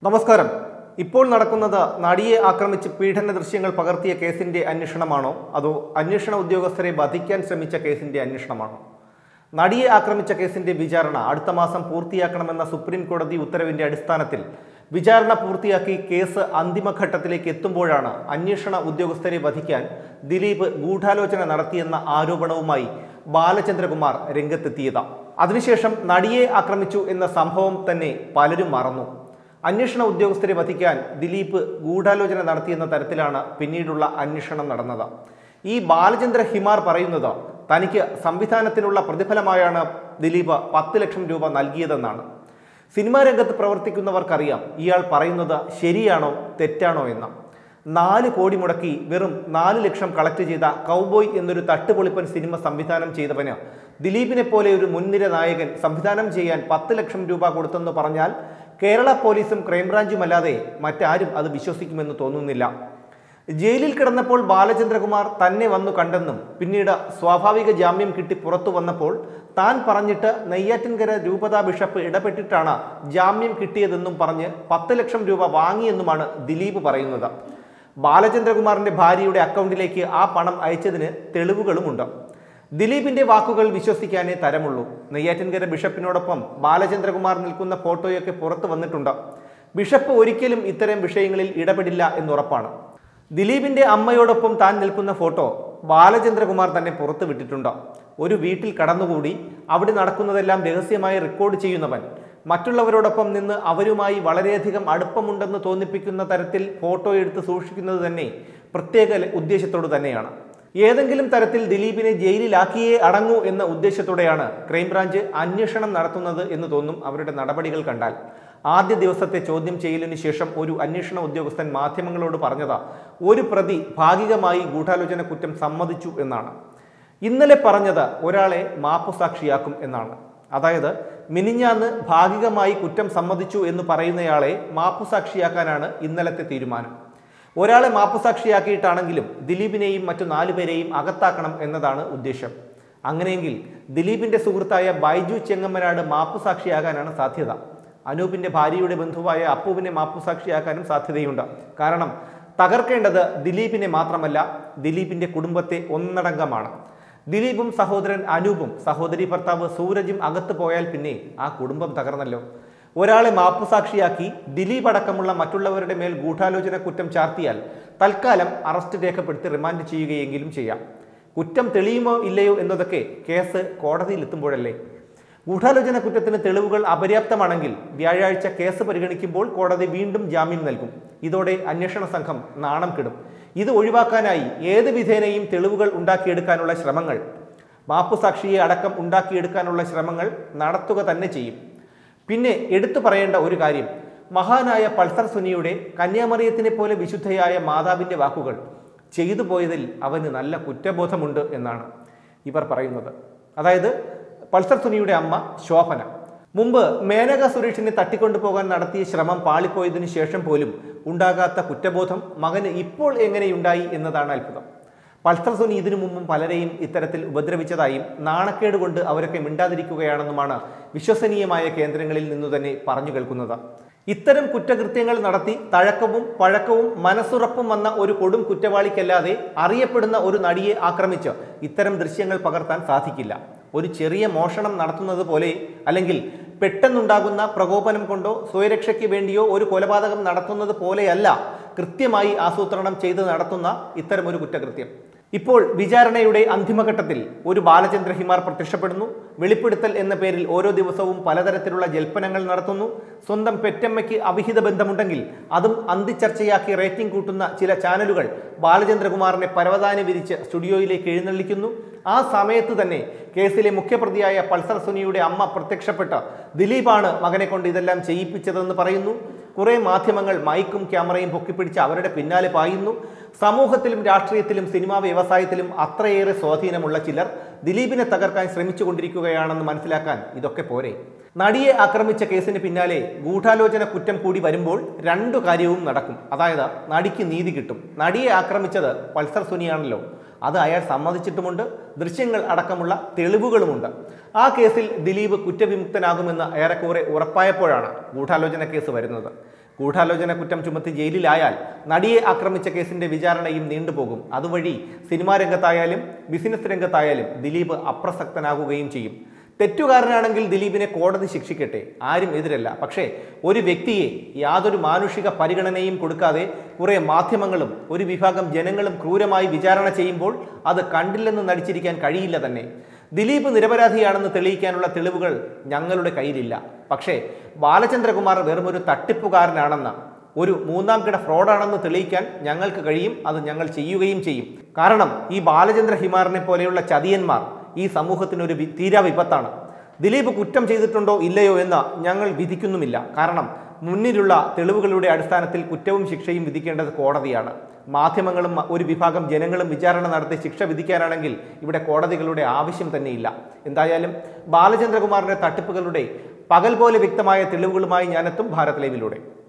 നമസ്കാരം ഇപ്പോൾ നടക്കുന്നത് നടിയെ ആക്രമിച്ച് പീഡന ദൃശ്യങ്ങൾ പകർത്തിയ കേസിന്റെ അന്വേഷണമാണോ അതോ അന്വേഷണ ഉദ്യോഗസ്ഥരെ വധിക്കാൻ ശ്രമിച്ച കേസിന്റെ അന്വേഷണമാണോ നടിയെ ആക്രമിച്ച കേസിന്റെ വിചാരണ അടുത്ത മാസം പൂർത്തിയാക്കണമെന്ന സുപ്രീം കോടതി ഉത്തരവിന്റെ അടിസ്ഥാനത്തിൽ വിചാരണ പൂർത്തിയാക്കി കേസ് അന്തിമഘട്ടത്തിലേക്ക് എത്തുമ്പോഴാണ് അന്വേഷണ ഉദ്യോഗസ്ഥരെ വധിക്കാൻ ദിലീപ് ഗൂഢാലോചന നടത്തിയെന്ന ആരോപണവുമായി ബാലചന്ദ്രകുമാർ രംഗത്തെത്തിയത് അതിനുശേഷം നടിയെ ആക്രമിച്ചു എന്ന സംഭവം തന്നെ പലരും മറന്നു അന്വേഷണ ഉദ്യോഗസ്ഥരെ വധിക്കാൻ ദിലീപ് ഗൂഢാലോചന നടത്തിയെന്ന തരത്തിലാണ് പിന്നീടുള്ള അന്വേഷണം നടന്നത് ഈ ബാലചന്ദ്ര ഹിമാർ പറയുന്നത് തനിക്ക് സംവിധാനത്തിനുള്ള പ്രതിഫലമായാണ് ദിലീപ് പത്ത് ലക്ഷം രൂപ നൽകിയതെന്നാണ് സിനിമാ രംഗത്ത് പ്രവർത്തിക്കുന്നവർക്കറിയാം ഇയാൾ പറയുന്നത് ശരിയാണോ തെറ്റാണോ എന്ന് നാല് കോടി മുടക്കി വെറും നാല് ലക്ഷം കളക്ട് ചെയ്ത കൗബോയ് എന്നൊരു തട്ടുപൊളിപ്പൻ സിനിമ സംവിധാനം ചെയ്തവന് ദിലീപിനെ പോലെ ഒരു മുൻനിര നായകൻ സംവിധാനം ചെയ്യാൻ പത്ത് ലക്ഷം രൂപ കൊടുത്തെന്ന് പറഞ്ഞാൽ കേരള പോലീസും ക്രൈംബ്രാഞ്ചും അല്ലാതെ മറ്റാരും അത് വിശ്വസിക്കുമെന്ന് തോന്നുന്നില്ല ജയിലിൽ കിടന്നപ്പോൾ ബാലചന്ദ്രകുമാർ തന്നെ വന്നു കണ്ടെന്നും പിന്നീട് സ്വാഭാവിക ജാമ്യം കിട്ടി പുറത്തു വന്നപ്പോൾ താൻ പറഞ്ഞിട്ട് നെയ്യാറ്റിൻകര രൂപതാ ബിഷപ്പ് ഇടപെട്ടിട്ടാണ് ജാമ്യം കിട്ടിയതെന്നും പറഞ്ഞ് പത്ത് ലക്ഷം രൂപ വാങ്ങിയെന്നുമാണ് ദിലീപ് പറയുന്നത് ബാലചന്ദ്രകുമാറിന്റെ ഭാര്യയുടെ അക്കൗണ്ടിലേക്ക് ആ പണം അയച്ചതിന് തെളിവുകളുമുണ്ട് ദിലീപിന്റെ വാക്കുകൾ വിശ്വസിക്കാനേ തരമുള്ളൂ നെയ്യാറ്റിൻകര ബിഷപ്പിനോടൊപ്പം ബാലചന്ദ്രകുമാർ നിൽക്കുന്ന ഫോട്ടോയൊക്കെ പുറത്തു വന്നിട്ടുണ്ട് ബിഷപ്പ് ഒരിക്കലും ഇത്തരം വിഷയങ്ങളിൽ ഇടപെടില്ല എന്നുറപ്പാണ് ദിലീപിന്റെ അമ്മയോടൊപ്പം താൻ നിൽക്കുന്ന ഫോട്ടോ ബാലചന്ദ്രകുമാർ തന്നെ പുറത്തു വിട്ടിട്ടുണ്ട് ഒരു വീട്ടിൽ കടന്നുകൂടി അവിടെ നടക്കുന്നതെല്ലാം രഹസ്യമായി റെക്കോർഡ് ചെയ്യുന്നവൻ മറ്റുള്ളവരോടൊപ്പം നിന്ന് അവരുമായി വളരെയധികം അടുപ്പമുണ്ടെന്ന് തോന്നിപ്പിക്കുന്ന തരത്തിൽ ഫോട്ടോ എടുത്ത് സൂക്ഷിക്കുന്നത് തന്നെ പ്രത്യേക ല- ഉദ്ദേശത്തോട് തന്നെയാണ് ഏതെങ്കിലും തരത്തിൽ ദിലീപിനെ ജയിലിലാക്കിയേ അടങ്ങൂ എന്ന ഉദ്ദേശത്തോടെയാണ് ക്രൈംബ്രാഞ്ച് അന്വേഷണം നടത്തുന്നത് എന്ന് തോന്നും അവരുടെ നടപടികൾ കണ്ടാൽ ആദ്യ ദിവസത്തെ ചോദ്യം ചെയ്യലിന് ശേഷം ഒരു അന്വേഷണ ഉദ്യോഗസ്ഥൻ മാധ്യമങ്ങളോട് പറഞ്ഞത് ഒരു പ്രതി ഭാഗികമായി ഗൂഢാലോചന കുറ്റം സമ്മതിച്ചു എന്നാണ് ഇന്നലെ പറഞ്ഞത് ഒരാളെ മാപ്പുസാക്ഷിയാക്കും എന്നാണ് അതായത് മിനിഞ്ഞാന്ന് ഭാഗികമായി കുറ്റം സമ്മതിച്ചു എന്ന് പറയുന്നയാളെ മാപ്പുസാക്ഷിയാക്കാനാണ് ഇന്നലത്തെ തീരുമാനം ഒരാളെ മാപ്പുസാക്ഷിയാക്കിയിട്ടാണെങ്കിലും ദിലീപിനെയും മറ്റു നാലുപേരെയും അകത്താക്കണം എന്നതാണ് ഉദ്ദേശം അങ്ങനെയെങ്കിൽ ദിലീപിന്റെ സുഹൃത്തായ ബൈജു ചെങ്ങമ്മനാട് മാപ്പുസാക്ഷിയാകാനാണ് സാധ്യത അനൂപിന്റെ ഭാര്യയുടെ ബന്ധുവായ അപ്പുവിനെ മാപ്പുസാക്ഷിയാക്കാനും സാധ്യതയുണ്ട് കാരണം തകർക്കേണ്ടത് ദിലീപിനെ മാത്രമല്ല ദിലീപിന്റെ കുടുംബത്തെ ഒന്നടങ്കമാണ് ദിലീപും സഹോദരൻ അനൂപും സഹോദരി ഭർത്താവ് സൂരജും അകത്ത് പോയാൽ പിന്നെ ആ കുടുംബം തകർന്നല്ലോ ഒരാളെ മാപ്പുസാക്ഷിയാക്കി ദിലീപ് അടക്കമുള്ള മറ്റുള്ളവരുടെ മേൽ ഗൂഢാലോചന കുറ്റം ചാർത്തിയാൽ തൽക്കാലം അറസ്റ്റ് രേഖപ്പെടുത്തി റിമാൻഡ് ചെയ്യുകയെങ്കിലും ചെയ്യാം കുറ്റം തെളിയുമോ ഇല്ലയോ എന്നതൊക്കെ കേസ് കോടതിയിൽ എത്തുമ്പോഴല്ലേ ഗൂഢാലോചന കുറ്റത്തിന് തെളിവുകൾ അപര്യാപ്തമാണെങ്കിൽ വ്യാഴാഴ്ച കേസ് പരിഗണിക്കുമ്പോൾ കോടതി വീണ്ടും ജാമ്യം നൽകും ഇതോടെ അന്വേഷണ സംഘം നാണം കെടും ഇത് ഒഴിവാക്കാനായി ഏത് വിധേനയും തെളിവുകൾ ഉണ്ടാക്കിയെടുക്കാനുള്ള ശ്രമങ്ങൾ മാപ്പുസാക്ഷിയെ അടക്കം ഉണ്ടാക്കിയെടുക്കാനുള്ള ശ്രമങ്ങൾ നടത്തുക തന്നെ ചെയ്യും പിന്നെ എടുത്തു പറയേണ്ട ഒരു കാര്യം മഹാനായ പൾസർ സുനിയുടെ കന്യാമറിയത്തിനെ പോലെ വിശുദ്ധയായ മാതാവിൻ്റെ വാക്കുകൾ ചെയ്തു പോയതിൽ അവന് നല്ല കുറ്റബോധമുണ്ട് എന്നാണ് ഇവർ പറയുന്നത് അതായത് പൾസർ സുനിയുടെ അമ്മ ശോഭന മുമ്പ് മേനക സുരേഷിനെ തട്ടിക്കൊണ്ടുപോകാൻ നടത്തിയ ശ്രമം പാളിപ്പോയതിനു ശേഷം പോലും ഉണ്ടാകാത്ത കുറ്റബോധം മകന് ഇപ്പോൾ എങ്ങനെയുണ്ടായി എന്നതാണ് അത്ഭുതം പൾസർ സുനി ഇതിനു മുമ്പും പലരെയും ഇത്തരത്തിൽ ഉപദ്രവിച്ചതായും നാണക്കേട് കൊണ്ട് അവരൊക്കെ മിണ്ടാതിരിക്കുകയാണെന്നുമാണ് വിശ്വസനീയമായ കേന്ദ്രങ്ങളിൽ നിന്നു തന്നെ പറഞ്ഞു കേൾക്കുന്നത് ഇത്തരം കുറ്റകൃത്യങ്ങൾ നടത്തി തഴക്കവും പഴക്കവും മനസ്സുറപ്പും വന്ന ഒരു കൊടും കുറ്റവാളിക്കല്ലാതെ അറിയപ്പെടുന്ന ഒരു നടിയെ ആക്രമിച്ച് ഇത്തരം ദൃശ്യങ്ങൾ പകർത്താൻ സാധിക്കില്ല ഒരു ചെറിയ മോഷണം നടത്തുന്നത് പോലെ അല്ലെങ്കിൽ പെട്ടെന്നുണ്ടാകുന്ന പ്രകോപനം കൊണ്ടോ സ്വയരക്ഷയ്ക്ക് വേണ്ടിയോ ഒരു കൊലപാതകം നടത്തുന്നത് പോലെയല്ല കൃത്യമായി ആസൂത്രണം ചെയ്ത് നടത്തുന്ന ഇത്തരമൊരു കുറ്റകൃത്യം ഇപ്പോൾ വിചാരണയുടെ അന്തിമഘട്ടത്തിൽ ഒരു ബാലചന്ദ്ര ഹിമാർ പ്രത്യക്ഷപ്പെടുന്നു വെളിപ്പെടുത്തൽ എന്ന പേരിൽ ഓരോ ദിവസവും പലതരത്തിലുള്ള ജൽപ്പനങ്ങൾ നടത്തുന്നു സ്വന്തം പെറ്റമ്മയ്ക്ക് അവിഹിത ബന്ധമുണ്ടെങ്കിൽ അതും അന്തിച്ചർച്ചയാക്കി റേറ്റിംഗ് കൂട്ടുന്ന ചില ചാനലുകൾ ബാലചന്ദ്രകുമാറിനെ പരവതാനി വിരിച്ച് സ്റ്റുഡിയോയിലേക്ക് എഴുന്നള്ളിക്കുന്നു ആ സമയത്ത് തന്നെ കേസിലെ മുഖ്യപ്രതിയായ പൾസർ സുനിയുടെ അമ്മ പ്രത്യക്ഷപ്പെട്ട് ദിലീപാണ് മകനെ കൊണ്ട് ഇതെല്ലാം ചെയ്യിപ്പിച്ചതെന്ന് പറയുന്നു കുറെ മാധ്യമങ്ങൾ മൈക്കും ക്യാമറയും പൊക്കിപ്പിടിച്ച് അവരുടെ പിന്നാലെ പായുന്നു സമൂഹത്തിലും രാഷ്ട്രീയത്തിലും സിനിമാ വ്യവസായത്തിലും അത്രയേറെ സ്വാധീനമുള്ള ചിലർ ദിലീപിനെ തകർക്കാൻ ശ്രമിച്ചുകൊണ്ടിരിക്കുകയാണെന്ന് മനസ്സിലാക്കാൻ ഇതൊക്കെ പോരെ നടിയെ ആക്രമിച്ച കേസിന് പിന്നാലെ ഗൂഢാലോചന കുറ്റം കൂടി വരുമ്പോൾ രണ്ടു കാര്യവും നടക്കും അതായത് നടിക്ക് നീതി കിട്ടും നടിയെ ആക്രമിച്ചത് പൾസർ സുനിയാണല്ലോ അത് അയാൾ സമ്മതിച്ചിട്ടുമുണ്ട് ദൃശ്യങ്ങൾ അടക്കമുള്ള തെളിവുകളുമുണ്ട് ആ കേസിൽ ദിലീപ് കുറ്റവിമുക്തനാകുമെന്ന് ഏറെക്കുറെ ഉറപ്പായപ്പോഴാണ് ഗൂഢാലോചന കേസ് വരുന്നത് ഗൂഢാലോചന കുറ്റം ചുമത്തി ജയിലിലായാൽ നടിയെ ആക്രമിച്ച കേസിന്റെ വിചാരണയും നീണ്ടുപോകും അതുവഴി സിനിമാ രംഗത്തായാലും ബിസിനസ് രംഗത്തായാലും ദിലീപ് അപ്രസക്തനാകുകയും ചെയ്യും തെറ്റുകാരനാണെങ്കിൽ ദിലീപിനെ കോടതി ശിക്ഷിക്കട്ടെ ആരും എതിരല്ല പക്ഷേ ഒരു വ്യക്തിയെ യാതൊരു മാനുഷിക പരിഗണനയും കൊടുക്കാതെ കുറെ മാധ്യമങ്ങളും ഒരു വിഭാഗം ജനങ്ങളും ക്രൂരമായി വിചാരണ ചെയ്യുമ്പോൾ അത് കണ്ടില്ലെന്ന് നടിച്ചിരിക്കാൻ കഴിയില്ല തന്നെ ദിലീപ് നിരപരാധിയാണെന്ന് തെളിയിക്കാനുള്ള തെളിവുകൾ ഞങ്ങളുടെ കയ്യിലില്ല പക്ഷേ ബാലചന്ദ്രകുമാർ വെറുമൊരു തട്ടിപ്പുകാരനാണെന്ന് ഒരു മൂന്നാം കിട ഫ്രോഡാണെന്ന് തെളിയിക്കാൻ ഞങ്ങൾക്ക് കഴിയും അത് ഞങ്ങൾ ചെയ്യുകയും ചെയ്യും കാരണം ഈ ബാലചന്ദ്ര ഹിമാറിനെ പോലെയുള്ള ചതിയന്മാർ ഈ സമൂഹത്തിനൊരു വി- തീരാ വിപത്താണ് ദിലീപ് കുറ്റം ചെയ്തിട്ടുണ്ടോ ഇല്ലയോ എന്ന് ഞങ്ങൾ വിധിക്കുന്നുമില്ല കാരണം മുന്നിലുള്ള തെളിവുകളുടെ അടിസ്ഥാനത്തിൽ കുറ്റവും ശിക്ഷയും വിധിക്കേണ്ടത് കോടതിയാണ് മാധ്യമങ്ങളും ഒരു വിഭാഗം ജനങ്ങളും വിചാരണ നടത്തി ശിക്ഷ വിധിക്കാനാണെങ്കിൽ ഇവിടെ കോടതികളുടെ ആവശ്യം തന്നെയില്ല എന്തായാലും ബാലചന്ദ്രകുമാറിന്റെ തട്ടിപ്പുകളുടെ പകൽ പോലെ വ്യക്തമായ തെളിവുകളുമായി ഞാനെത്തും ഭാരത് ലൈവിലൂടെ